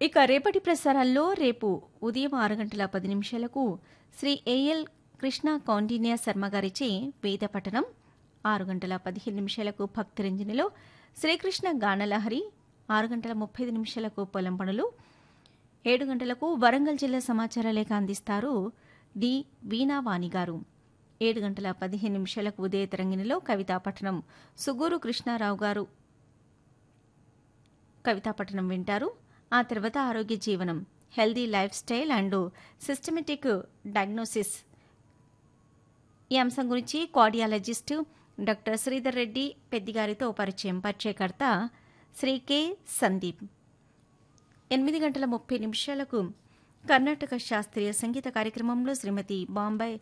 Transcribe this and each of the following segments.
ఇక రేపటి ప్రసారాల్లో రేపు ఉదయం ఆరు గంటల పది నిమిషాలకు శ్రీ ఏఎల్ కృష్ణ కౌండిన్య శర్మ గారిచే వేద పఠనం ఆరు గంటల పదిహేను నిమిషాలకు భక్తిరంజనిలో శ్రీకృష్ణ గానలహరి ఆరు గంటల ముప్పై ఐదు నిమిషాలకు పొలం పనులు ఏడు గంటలకు వరంగల్ జిల్లా సమాచార లేఖ అందిస్తారు డి వీణావాణి గారు ఏడు గంటల పదిహేను నిమిషాలకు ఉదయ తరంగిణిలో కవితా పఠనం సుగూరు కృష్ణారావు గారు కవితా పఠనం వింటారు ఆ తర్వాత ఆరోగ్య జీవనం healthy lifestyle and systematic diagnosis ఈ అంశం గురించి కార్డియాలజిస్ట్ డాక్టర్ శ్రీధర్ రెడ్డి పెద్దిగారితో పరిచయం పరిచయకర్త శ్రీ కె సందీప్ ఎనిమిది గంటల ముప్పై నిమిషాలకు కర్ణాటక శాస్త్రీయ సంగీత కార్యక్రమంలో శ్రీమతి బాంబే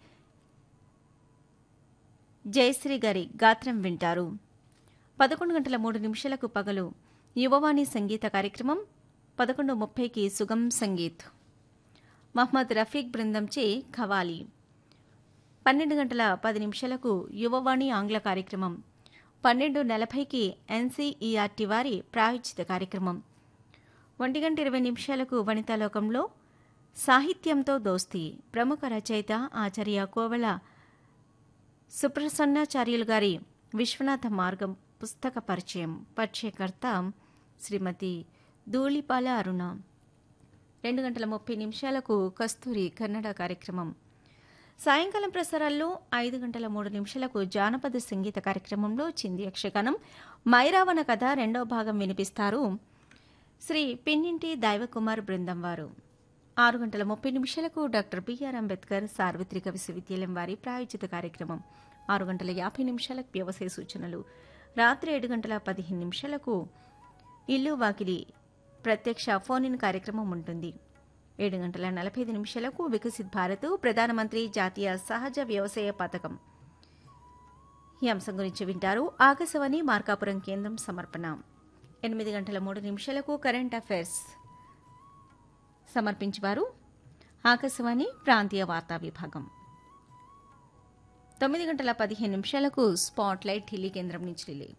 జయశ్రీ గారి గాత్రం వింటారు పదకొండు గంటల మూడు నిమిషాలకు పగలు యువవాణి సంగీత కార్యక్రమం పదకొండు ముప్పైకి సుగం సంగీత్ మహమ్మద్ రఫీక్ బృందంచే ఖవాలి పన్నెండు గంటల పది నిమిషాలకు యువవాణి ఆంగ్ల కార్యక్రమం పన్నెండు నలభైకి ఎన్సీఈఆర్టీ వారి ప్రాయోజిత కార్యక్రమం ఒంటి గంట ఇరవై నిమిషాలకు వనితాలోకంలో సాహిత్యంతో దోస్తీ ప్రముఖ రచయిత ఆచార్య కోవెల సుప్రసన్నాచార్యులు గారి విశ్వనాథ మార్గం పుస్తక పరిచయం పరిచయకర్త శ్రీమతి ధూళిపాల అరుణ రెండు గంటల ముప్పై నిమిషాలకు కస్తూరి కన్నడ కార్యక్రమం సాయంకాలం ప్రసారాల్లో ఐదు గంటల మూడు నిమిషాలకు జానపద సంగీత కార్యక్రమంలో చింది యక్షగానం మైరావణ కథ రెండో భాగం వినిపిస్తారు శ్రీ పిన్నింటి దైవకుమార్ బృందం వారు ఆరు గంటల ముప్పై నిమిషాలకు డాక్టర్ బిఆర్ అంబేద్కర్ సార్వత్రిక విశ్వవిద్యాలయం వారి ప్రాయోజిత కార్యక్రమం ఆరు గంటల యాభై నిమిషాలకు వ్యవసాయ సూచనలు రాత్రి ఏడు గంటల పదిహేను నిమిషాలకు ఇల్లు వాకిలి ప్రత్యక్ష ఫోన్ ఇన్ కార్యక్రమం ఉంటుంది ఏడు గంటల నలభై ఐదు నిమిషాలకు వికసిత్ భారత్ ప్రధానమంత్రి జాతీయ సహజ వ్యవసాయ పథకం ఈ అంశం గురించి వింటారు ఆకాశవాణి మార్కాపురం కేంద్రం సమర్పణ ఎనిమిది గంటల మూడు నిమిషాలకు కరెంట్ అఫైర్స్ సమర్పించేవారు ఆకాశవాణి ప్రాంతీయ వార్తా విభాగం తొమ్మిది గంటల పదిహేను నిమిషాలకు స్పాట్ లైట్ ఢిల్లీ కేంద్రం నుంచి రిలే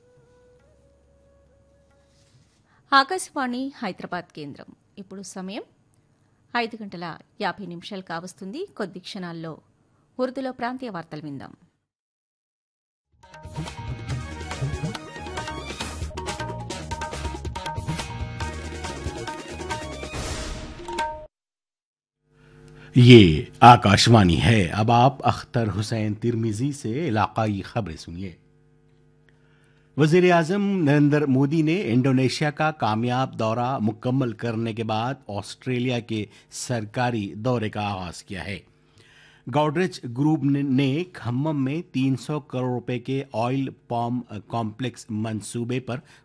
ఆకాశవాణి హైదరాబాద్ కేంద్రం ఇప్పుడు సమయం ఐదు గంటల యాభై నిమిషాలు కావస్తుంది కొద్ది క్షణాల్లో ఉర్దూలో ప్రాంతీయ వార్తలు విందాం ये आकाशवाणी है अब आप अख्तर हुसैन तिरमिजी से इलाकाई खबरें सुनिए वजीर आजम नरेंद्र मोदी ने इंडोनेशिया का कामयाब दौरा मुकम्मल करने के बाद ऑस्ट्रेलिया के सरकारी दौरे का आगाज किया है गॉडरेज ग्रुप ने खम्मम में 300 करोड़ रुपए के ऑयल पॉम कॉम्प्लेक्स मंसूबे पर